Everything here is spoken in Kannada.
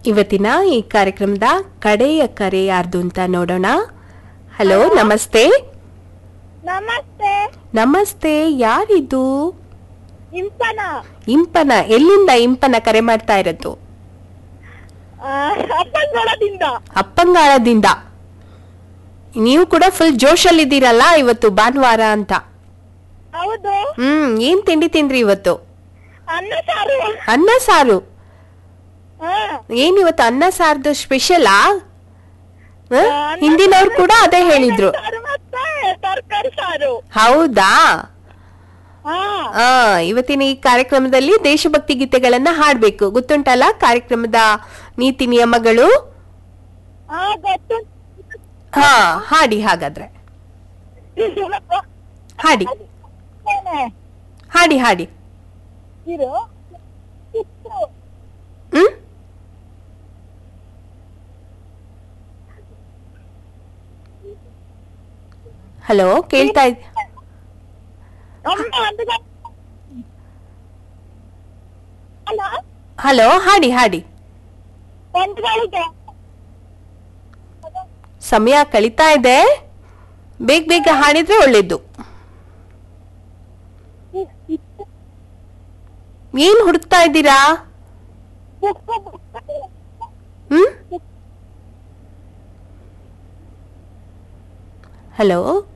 ಇವತ್ತಿನ ಈ ಕಾರ್ಯಕ್ರಮದ ಕಡೆಯ ಕರೆ ಯಾರ್ದು ಅಂತ ನೋಡೋಣ ಹಲೋ ನಮಸ್ತೆ ನಮಸ್ತೆ ನಮಸ್ತೆ ಯಾರಿದು ಇಂಪನ ಇಂಪನ ಎಲ್ಲಿಂದ ಇಂಪನ ಕರೆ ಮಾಡ್ತಾ ಇರೋದು ಅಪ್ಪಂಗೊಳದಿಂದ ಅಪ್ಪಂಗಾಳದಿಂದ ನೀವು ಕೂಡ ಫುಲ್ ಜೋಶಲ್ಲಿದ್ದೀರಲ್ಲ ಇವತ್ತು ಭಾನುವಾರ ಅಂತ ಹೌದು ಹ್ಮ್ ಏನ್ ತಿಂಡಿ ತಿಂದ್ರಿ ಇವತ್ತು ಅನ್ನ ಸಾರು ಅನ್ನ ಸಾರು ಹಾ. ಏನ್ ಇವತ್ತು ಅನ್ನ ಸಾರ್ದು ಸ್ಪೆಷಲಾ ಅನ್ನ ಹಿಂದಿನವ್ರು ಕೂಡ ಅದೇ ಹೇಳಿದ್ರು ಸಾರು ಮತ್ತೆ ತರಕಾರಿ ಸಾರು ಹೌದಾ ಹಾ ಆ ಇವತ್ತಿನ ಈ ಕಾರ್ಯಕ್ರಮದಲ್ಲಿ ದೇಶಭಕ್ತಿ ಗೀತೆಗಳನ್ನ ಹಾಡ್ಬೇಕು ಗೊತ್ತುಂಟಲ್ಲ ಕಾರ್ಯಕ್ರಮದ ನೀತಿ ನಿಯಮಗಳು ಹಾ ಗೊತ್ತು ಹಾ ಹಾಡಿ ಹಾಗಾದ್ರೆ ಹಾಡಿ ಏನೇ? ಹಾಡಿ ಹಾಡಿ ಇರು ಇತ್ತು. ಹ್ಮ್ ಹಲೋ ಕೇಳ್ತಾ ಇದ್ ಅಮ್ಮ ಒಂದು ಗ- ಹಲೋ ಹಲೋ ಹಾಡಿ ಹಾಡಿ ಒಂದು ಗಳಿಗೆ ಸಮಯ ಕಳೀತಾ ಇದೆ ಬೇಗ ಬೇಗ ಹಾಡಿದ್ರೆ ಒಳ್ಳೇದು ಏನ್ ಹುಡುಕ್ತಾ ಇದ್ದೀರಾ ಬುಕ್ಕು ಬುಕ್ಕು. ಹ್ಮ್ ಹಲೋ